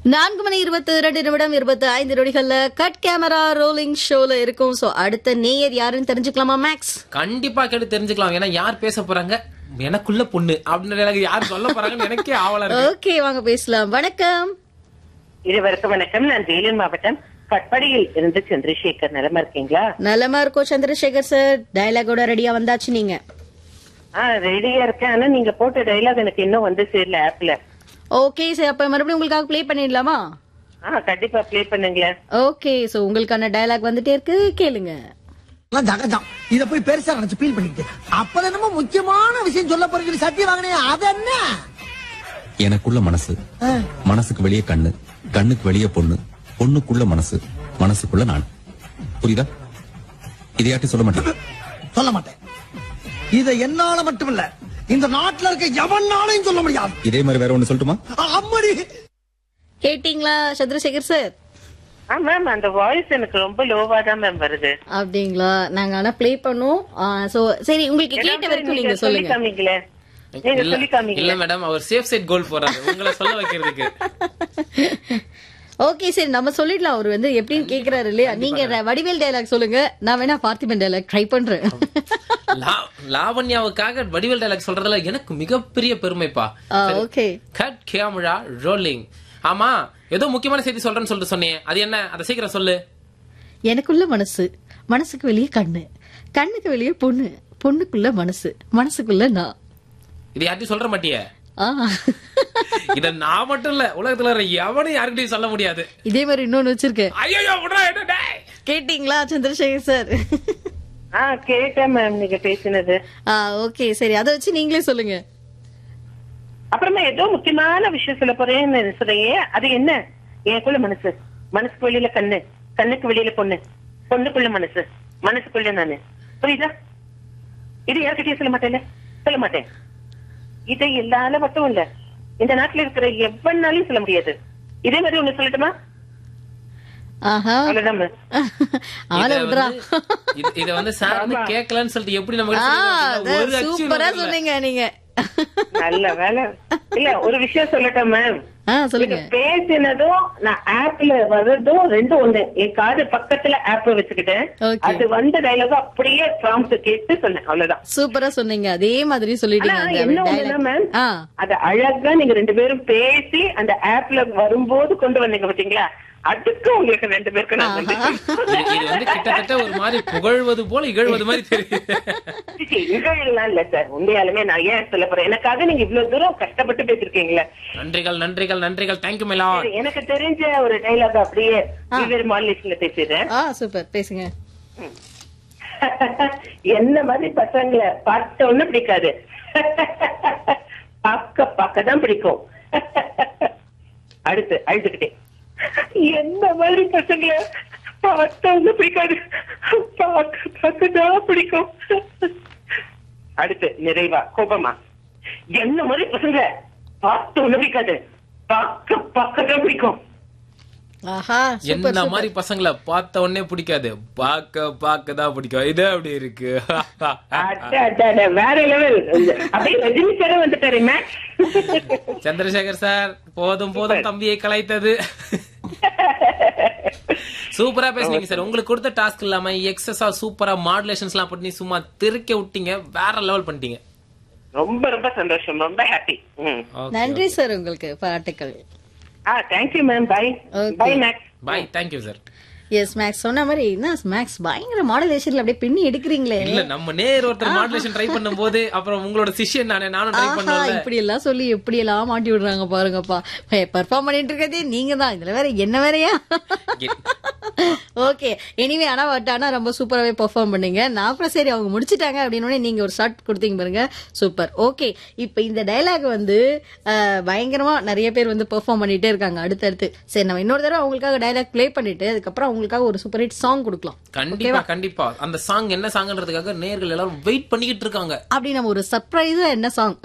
நான்கு மணி இருபத்தி ரெண்டு நிமிடம் இருபத்தி ஐந்து நொடிகள்ல கட் கேமரா ரோலிங் ஷோல இருக்கும் சோ அடுத்த நேயர் யாருன்னு தெரிஞ்சுக்கலாமா மேக்ஸ் கண்டிப்பா கேட்டு தெரிஞ்சுக்கலாம் ஏன்னா யார் பேச போறாங்க எனக்குள்ள பொண்ணு அப்படின்னு எனக்கு யார் சொல்ல போறாங்கன்னு எனக்கே ஆவலா இருக்கு ஓகே வாங்க பேசலாம் வணக்கம் இருவருக்கும் வணக்கம் நான் வேலூர் மாவட்டம் கட்படியில் இருந்து சந்திரசேகர் நிலமா இருக்கீங்களா நலமா இருக்கோம் சந்திரசேகர் சார் டயலாகோட ரெடியா வந்தாச்சு நீங்க ஆ ரெடியா இருக்கேன் ஆனா நீங்க போட்ட டைலாக் எனக்கு இன்னும் வந்து சேரல ஆப்ல ஓகே சார் அப்ப மறுபடியும் உங்களுக்காக ப்ளே பண்ணிடலாமா ஆ கண்டிப்பா ப்ளே பண்ணுங்களேன் ஓகே சோ உங்களுக்கான டயலாக் வந்துட்டே இருக்கு கேளுங்க எல்லாம் ஜகஜம் இத போய் பெருசா நினைச்சு ஃபீல் பண்ணிக்கிட்டு அப்ப என்னமோ முக்கியமான விஷயம் சொல்ல போறீங்க சத்தியம் வாங்கினே அது என்ன எனக்குள்ள மனசு மனசுக்கு வெளியே கண்ணு கண்ணுக்கு வெளியே பொண்ணு பொண்ணுக்குள்ள மனசு மனசுக்குள்ள நான் புரியுதா இதையாட்டி சொல்ல மாட்டேன் சொல்ல மாட்டேன் இத என்னால மட்டும் இல்ல இந்த நாட்டுல இருக்க எவனாலையும் சொல்ல முடியாது இதே மாதிரி வேற ஒண்ணு சொல்லட்டுமா அம்மடி கேட்டீங்களா சந்திரசேகர் சார் ஆ மேம் அந்த வாய்ஸ் எனக்கு ரொம்ப லோவா தான் மேம் வருது அப்படிங்களா நாங்க ஆனா ப்ளே பண்ணோம் சோ சரி உங்களுக்கு கேட்ட ஏதாவது வரைக்கும் நீங்க சொல்லி சொல்லுங்க காமிங்களேன் நீங்க இல்ல சொல்லி இல்ல காமிங்களேன் மேடம் அவர் சேஃப் சைட் கோல் போறாரு உங்களை சொல்ல வைக்கிறதுக்கு ஓகே சரி நம்ம சொல்லிடலாம் அவர் வந்து எப்படின்னு கேக்குறாரு இல்லையா நீங்க ர- வடிவேல் டயலாக் சொல்லுங்க நான் வேணா பார்த்திபன் டயலாக் ட்ரை பண்றேன் லா- லாவண்யாவுக்காக வடிவேல் டைலாக் சொல்றதுல எனக்கு மிகப்பெரிய பெருமைப்பா ஓகே கட் கேமரா ரோலிங் ஆமா ஏதோ முக்கியமான செய்தி சொல்றேன்னு சொல்லிட்டு சொன்னேன் அது என்ன அதை சீக்கிரம் சொல்லு எனக்குள்ள மனசு மனசுக்கு வெளியே கண்ணு கண்ணுக்கு வெளியே பொண்ணு பொண்ணுக்குள்ள மனசு மனசுக்குள்ள நான் இது யார்ட்டையும் சொல்ற மாட்டியே ஆ. இத நான் மட்டும் இல்ல உலகத்துல இருக்கிற எவனும் யாருக்கிட்டையும் சொல்ல முடியாது இதே மாதிரி இன்னொன்னு வச்சிருக்கேன் ஐயோ விட்றா என்ன டேய்? கேட்டீங்களா சந்திரசேகர் சார் ஆ கேட்டேன் மேம் நீங்க பேசினது ஓகே சரி அதை வச்சு நீங்களே சொல்லுங்க அப்புறமா ஏதோ முக்கியமான விஷயம் சொல்ல போறேன்னு சொல்றீங்க அது என்ன எனக்குள்ள மனசு மனசுக்கு வெளியில கண்ணு கண்ணுக்கு வெளியில பொண்ணு பொண்ணுக்குள்ள மனசு மனசுக்குள்ள நானு புரியுதா இது யார்கிட்டயும் சொல்ல மாட்டேன்ல சொல்ல மாட்டேன் இதை எல்லால மட்டும் இல்ல இந்த நாட்டுல இருக்கிற எவ்வளனாலையும் சொல்ல முடியாது இதே மாதிரி ஒண்ணு சொல்லட்டுமா ஆஹா அவ்வளவுதான் ma'am. ஆள இத விடுறா வந்து- இது- இத வந்து சார் வந்து கேட்கலன்னு சொல்லிட்டு எப்படி நம்ம ஆ, ஒரு அதான் அச்சு சூப்பரா வரல. சொன்னீங்க நீங்க நல்ல வேலை இல்ல ஒரு விஷயம் சொல்லட்டேன் மேம் ஆ சொல்லுங்க நீங்க பேசினதும் நான் ஆப்ல வர்றதும் ரெண்டும் ஒண்ணு என் காது பக்கத்துல ஆப் வச்சுக்கிட்டேன் Okay. அது வந்த டைலாக் அப்படியே ப்ராம்ப்ட் கேட்டு சொன்னேன் அவ்வளவுதான் சூப்பரா சொன்னீங்க அதே மாதிரி சொல்லிட்டீங்க ஆனா அந்த என்ன ஒண்ணுன்னா dialogue. மேம் ஆ அத அழகா நீங்க ரெண்டு பேரும் பேசி அந்த ஆப்ல வரும்போது கொண்டு வந்தீங்க பாத்தீங்களா அதுக்கு உங்களுக்கு ரெண்டு பேருக்கும் நான் வந்து இது இது வந்து கிட்டத்தட்ட ஒரு மாதிரி புகழ்வது போல இகழ்வது மாதிரி தெரியுது இகழலாம் இல்ல சார் உண்மையாலுமே நான் ஏன் சொல்ல போறேன் எனக்காக நீங்க இவ்வளவு தூரம் கஷ்டப்பட்டு பேசிருக்கீங்களே நன்றிகள் நன்றிகள் நன்றிகள் தேங்க்யூ மேலா சரி, எனக்கு தெரிஞ்ச ஒரு டைலாக் அப்படியே வெவ்வேறு மாநிலத்துல பேசிடுறேன் ஆ சூப்பர் பேசுங்க என்ன மாதிரி பசங்களை பார்த்த ஒண்ணு பிடிக்காது பார்க்க பார்க்க தான் பிடிக்கும் அடுத்து அழுதுகிட்டே என்ன மாதிரி பசங்களை பார்த்த ஒண்ணு பிடிக்காது பார்க்க பார்க்க தான் பிடிக்கும் அடுத்து நிறைவா கோபமா என்ன மாதிரி பசங்க பார்த்த ஒண்ணு பிடிக்காது பார்க்க பார்க்க தான் பிடிக்கும் ஆஹா சூப்பர் என்ன சூப்பர் மாதிரி பசங்களை பார்த்த உடனே பிடிக்காது பார்க்க பார்க்க தான் பிடிக்கும் இது அப்படி இருக்கு அட, அட, அட, வேற லெவல் அப்படியே ரஜினி சார் வந்துட்டாரு மேக்ஸ் சந்திரசேகர் சார் போதும் போதும் தம்பியை கலைத்தது சூப்பரா பேசுனீங்க சார் உங்களுக்கு கொடுத்த டாஸ்க் இல்லாம எக்ஸஸா சூப்பரா மாடுலேஷன்ஸ் எல்லாம் பண்ணி சும்மா திருக்க விட்டீங்க வேற லெவல் பண்ணிட்டீங்க ரொம்ப ரொம்ப சந்தோஷம் ரொம்ப ஹாப்பி ம் நன்றி சார் உங்களுக்கு பாராட்டுக்கள் ஆ thank you ma'am bye Okay. Bye Max bye thank you sir yes Max சொன்ன மாதிரி என்ன மேக்ஸ் பயங்கர மாடலேஷன்ல அப்படியே பின்னி எடுக்கிறீங்களே இல்ல நம்ம நேர் ஒருத்தர் மாடுலேஷன் ட்ரை பண்ணும்போது அப்புறம் உங்களோட சிஷ்யன் நானே நானும் ட்ரை ஆஹா பண்ணல இப்படி எல்லாம் சொல்லி எப்படி எல்லாம் மாட்டி விடுறாங்க பாருங்கப்பா பெர்ஃபார்ம் பண்ணிட்டு இருக்கதே நீங்க தான் இதுல வேற என்ன வேறயா ஓகே எனிவே ஆனா பட் ஆனா ரொம்ப சூப்பராகவே பெர்ஃபார்ம் பண்ணீங்க நான் அப்புறம் சரி அவங்க முடிச்சிட்டாங்க அப்படின்னு நீங்க ஒரு ஷார்ட் கொடுத்தீங்க பாருங்க சூப்பர் ஓகே இப்போ இந்த டயலாக் வந்து அஹ், பயங்கரமா நிறைய பேர் வந்து பெர்ஃபார்ம் பண்ணிட்டே இருக்காங்க அடுத்தடுத்து சரி நம்ம இன்னொரு தடவை அவங்களுக்காக டயலாக் ப்ளே பண்ணிட்டு அதுக்கப்புறம் அவங்களுக்காக ஒரு சூப்பர் ஹிட் சாங் கொடுக்கலாம் கண்டிப்பா கண்டிப்பா அந்த சாங் என்ன சாங்ன்றதுக்காக நேர்கள் எல்லாரும் வெயிட் பண்ணிக்கிட்டு இருக்காங்க அப்படி நம்ம ஒரு சர்ப்ரைஸா என்ன சாங்